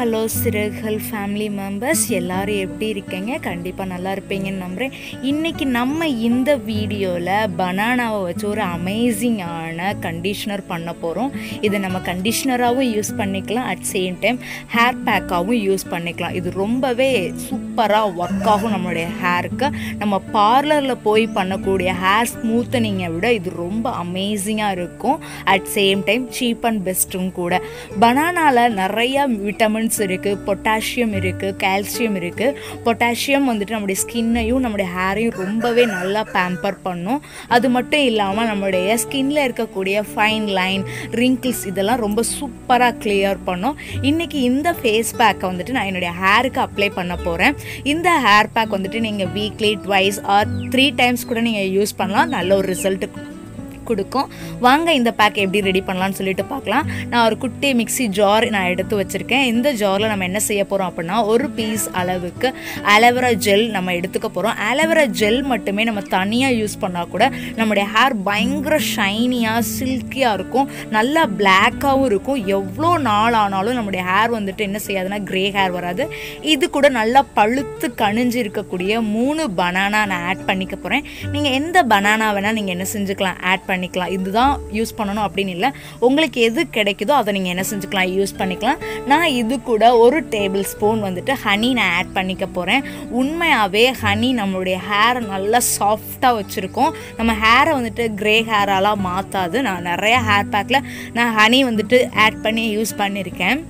hello சிறகுகள் family members எல்லாரும் எப்படி இருக்கீங்க கண்டிப்பாக நல்லா இருப்பீங்கன்னு நம்புகிறேன் இன்றைக்கி நம்ம இந்த வீடியோவில் பனானாவை வச்சு ஒரு அமேசிங்கான கண்டிஷ்னர் பண்ண போகிறோம் இதை நம்ம கண்டிஷ்னராகவும் யூஸ் பண்ணிக்கலாம் அட் சேம் டைம் ஹேர் பேக்காகவும் யூஸ் பண்ணிக்கலாம் இது ரொம்பவே சூப்பராக ஒர்க் ஆகும் நம்மளுடைய ஹேருக்கு நம்ம பார்லரில் போய் பண்ணக்கூடிய ஹேர் ஸ்மூத்தனிங்கை விட இது ரொம்ப அமேசிங்காக இருக்கும் at same time cheap and பெஸ்ட்டும் கூட பனானாவில் நிறைய விட்டமின்ஸ் இருக்குது பொட்டாசியம் இருக்குது கால்சியம் இருக்குது பொட்டாசியம் வந்துட்டு நம்முடைய ஸ்கின்னையும் நம்முடைய ஹேரையும் ரொம்பவே நல்லா பேம்பர் பண்ணும் அது மட்டும் இல்லாமல் நம்மளுடைய ஸ்கின்ல இருக்கக்கூடிய ஃபைன் லைன் ரிங்கிள்ஸ் இதெல்லாம் ரொம்ப சூப்பராக கிளியர் பண்ணும் இன்றைக்கி இந்த ஃபேஸ் பேக்கை வந்துட்டு நான் என்னுடைய ஹேருக்கு அப்ளை பண்ண போகிறேன் இந்த ஹேர் பேக் வந்துட்டு நீங்கள் weekly twice or three times கூட நீங்கள் யூஸ் பண்ணலாம் நல்ல ஒரு ரிசல்ட் கொடுக்கும் வாங்க இந்த பேக் எப்படி ரெடி பண்ணலாம்னு சொல்லிட்டு பார்க்கலாம் நான் ஒரு குட்டி மிக்ஸி ஜார் நான் எடுத்து வச்சுருக்கேன் இந்த ஜாரில் நம்ம என்ன செய்ய போகிறோம் அப்படின்னா ஒரு பீஸ் அளவுக்கு அலோவேரா ஜெல் நம்ம எடுத்துக்க போகிறோம் அலோவேரா ஜெல் மட்டுமே நம்ம தனியாக யூஸ் பண்ணால் கூட நம்முடைய ஹேர் பயங்கர ஷைனியாக சில்கியாக இருக்கும் நல்லா பிளாக்காகவும் இருக்கும் எவ்வளோ நாள் ஆனாலும் நம்முடைய ஹேர் வந்துட்டு என்ன செய்யாதுன்னா க்ரே ஹேர் வராது இது கூட நல்லா பழுத்து கணிஞ்சு இருக்கக்கூடிய மூணு பனானா நான் ஆட் பண்ணிக்க போகிறேன் நீங்கள் எந்த பனானா வேணால் நீங்கள் என்ன செஞ்சுக்கலாம் ஆட் பண்ணிக்கலாம் இதுதான் யூஸ் பண்ணணும் அப்படின்னு இல்லை உங்களுக்கு எது கிடைக்குதோ அதை நீங்கள் என்ன செஞ்சுக்கலாம் யூஸ் பண்ணிக்கலாம் நான் இது கூட ஒரு டேபிள் ஸ்பூன் வந்துட்டு ஹனி நான் ஆட் பண்ணிக்க போகிறேன் உண்மையாகவே ஹனி நம்மளுடைய ஹேரை நல்லா சாஃப்டாக வச்சுருக்கோம் நம்ம ஹேரை வந்துட்டு க்ரே ஹேராலாம் மாற்றாது நான் நிறைய ஹேர் பேக்கில் நான் ஹனி வந்துட்டு ஆட் பண்ணி யூஸ் பண்ணியிருக்கேன்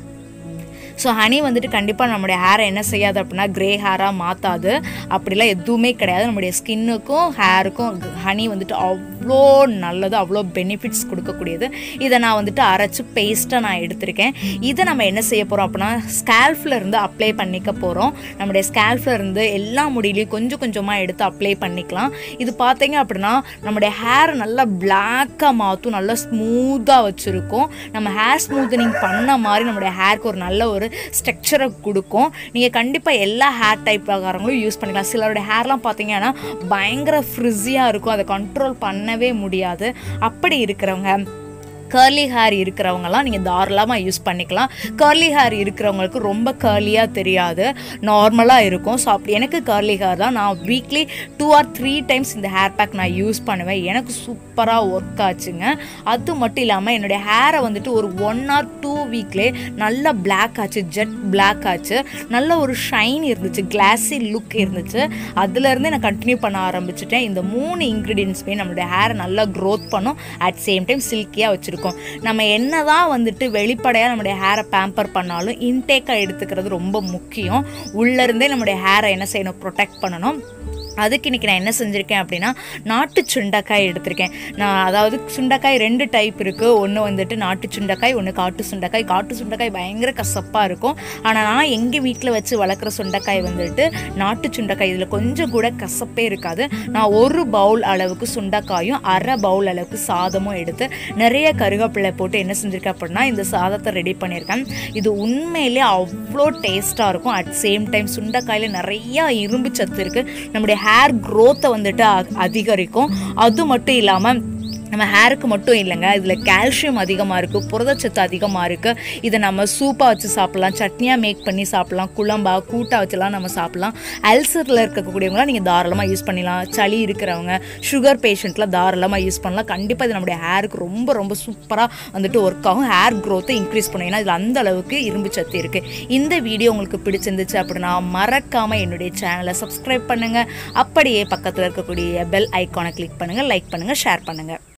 ஸோ ஹனி வந்துட்டு கண்டிப்பாக நம்மளுடைய ஹேரை என்ன செய்யாது அப்படின்னா க்ரே ஹேராக மாற்றாது அப்படிலாம் எதுவுமே கிடையாது நம்மளுடைய ஸ்கின்னுக்கும் ஹேருக்கும் ஹனி வந்துட்டு அவ்வளோ நல்லது அவ்வளோ பெனிஃபிட்ஸ் கொடுக்கக்கூடியது இதை நான் வந்துட்டு அரைச்சி பேஸ்ட்டாக நான் எடுத்திருக்கேன் இதை நம்ம என்ன செய்ய போகிறோம் அப்படின்னா ஸ்கேல்ஃபில் இருந்து அப்ளை பண்ணிக்க போகிறோம் நம்மளுடைய ஸ்கேல்ஃபில் இருந்து எல்லா முடியிலையும் கொஞ்சம் கொஞ்சமாக எடுத்து அப்ளை பண்ணிக்கலாம் இது பார்த்தீங்க அப்படின்னா நம்மளுடைய ஹேர் நல்லா பிளாக்காக மாற்றும் நல்லா ஸ்மூத்தாக வச்சுருக்கோம் நம்ம ஹேர் ஸ்மூத்தனிங் பண்ண மாதிரி நம்மளுடைய ஹேருக்கு ஒரு நல்ல ஒரு ஸ்ட்ரக்சரை கொடுக்கும் நீங்கள் கண்டிப்பாக எல்லா ஹேர் டைப் ஆகாரங்களும் யூஸ் பண்ணிக்கலாம் சிலருடைய ஹேர்லாம் பார்த்தீங்கன்னா பயங்கர ஃப்ரிஸியாக இருக்கும் அதை கண்ட்ரோல் பண்ணவே முடியாது அப்படி இருக்கிறவங்க கர்லி ஹேர் இருக்கிறவங்கலாம் நீங்கள் தாராளமாக யூஸ் பண்ணிக்கலாம் கர்லி ஹேர் இருக்கிறவங்களுக்கு ரொம்ப கர்லியாக தெரியாது நார்மலாக இருக்கும் ஸோ அப்படி எனக்கு கர்லி ஹேர் தான் நான் weekly two or three times இந்த ஹேர் பேக் நான் யூஸ் பண்ணுவேன் எனக்கு சூப்பராக ஒர்க் ஆச்சுங்க அது மட்டும் இல்லாமல் என்னுடைய ஹேரை வந்துட்டு ஒரு ஒன் ஆர் டூ வீக்லே நல்லா பிளாக் ஆச்சு ஜெட் பிளாக் ஆச்சு நல்ல ஒரு ஷைன் இருந்துச்சு கிளாஸி லுக் இருந்துச்சு அதுலேருந்து நான் கண்டினியூ பண்ண ஆரம்பிச்சிட்டேன் இந்த மூணு இன்க்ரீடியன்ஸுமே நம்மளுடைய ஹேரை நல்லா க்ரோத் பண்ணும் அட் சேம் டைம் சில்கியாக வச்சுருக்கோம் இருக்கும் நம்ம என்ன தான் வந்துட்டு வெளிப்படையாக நம்முடைய ஹேரை பேம்பர் பண்ணாலும் இன்டேக்காக எடுத்துக்கிறது ரொம்ப முக்கியம் உள்ளேருந்தே நம்முடைய ஹேரை என்ன செய்யணும் ப்ரொடெக்ட் பண்ணணும் அதுக்கு இன்றைக்கி நான் என்ன செஞ்சுருக்கேன் அப்படின்னா நாட்டு சுண்டைக்காய் எடுத்திருக்கேன் நான் அதாவது சுண்டைக்காய் ரெண்டு டைப் இருக்குது ஒன்று வந்துட்டு நாட்டு சுண்டைக்காய் ஒன்று காட்டு சுண்டைக்காய் காட்டு சுண்டைக்காய் பயங்கர கசப்பாக இருக்கும் ஆனால் நான் எங்கள் வீட்டில் வச்சு வளர்க்குற சுண்டைக்காய் வந்துட்டு நாட்டு சுண்டைக்காய் இதில் கொஞ்சம் கூட கசப்பே இருக்காது நான் ஒரு பவுல் அளவுக்கு சுண்டைக்காயும் அரை பவுல் அளவுக்கு சாதமும் எடுத்து நிறைய கருவேப்பிலை போட்டு என்ன செஞ்சுருக்கேன் அப்படின்னா இந்த சாதத்தை ரெடி பண்ணியிருக்கேன் இது உண்மையிலே அவ்வளோ டேஸ்ட்டாக இருக்கும் அட் சேம் டைம் சுண்டைக்காயில் நிறையா இரும்பு சத்து இருக்குது நம்முடைய ஹேர் க்ரோத்தை வந்துட்டு அதிகரிக்கும் அது மட்டும் இல்லாமல் நம்ம ஹேருக்கு மட்டும் இல்லைங்க இதில் கால்சியம் அதிகமாக இருக்குது புரதச்சத்து அதிகமாக இருக்குது இதை நம்ம சூப்பாக வச்சு சாப்பிட்லாம் சட்னியாக மேக் பண்ணி சாப்பிட்லாம் குழம்பா கூட்டாக வச்சுலாம் நம்ம சாப்பிட்லாம் அல்சரில் இருக்கக்கூடியவங்களாம் நீங்கள் தாராளமாக யூஸ் பண்ணிடலாம் சளி இருக்கிறவங்க சுகர் பேஷண்ட்லாம் தாராளமாக யூஸ் பண்ணலாம் கண்டிப்பாக இது நம்முடைய ஹேருக்கு ரொம்ப ரொம்ப சூப்பராக வந்துட்டு ஒர்க் ஆகும் ஹேர் க்ரோத்தை இன்க்ரீஸ் பண்ணும் ஏன்னா இதில் அந்த அளவுக்கு இரும்பு சத்து இருக்குது இந்த வீடியோ உங்களுக்கு பிடிச்சிருந்துச்சு அப்படின்னா மறக்காமல் என்னுடைய சேனலை சப்ஸ்கிரைப் பண்ணுங்கள் அப்படியே பக்கத்தில் இருக்கக்கூடிய பெல் ஐக்கானை கிளிக் பண்ணுங்கள் லைக் பண்ணுங்கள் ஷேர் பண்ணுங்கள்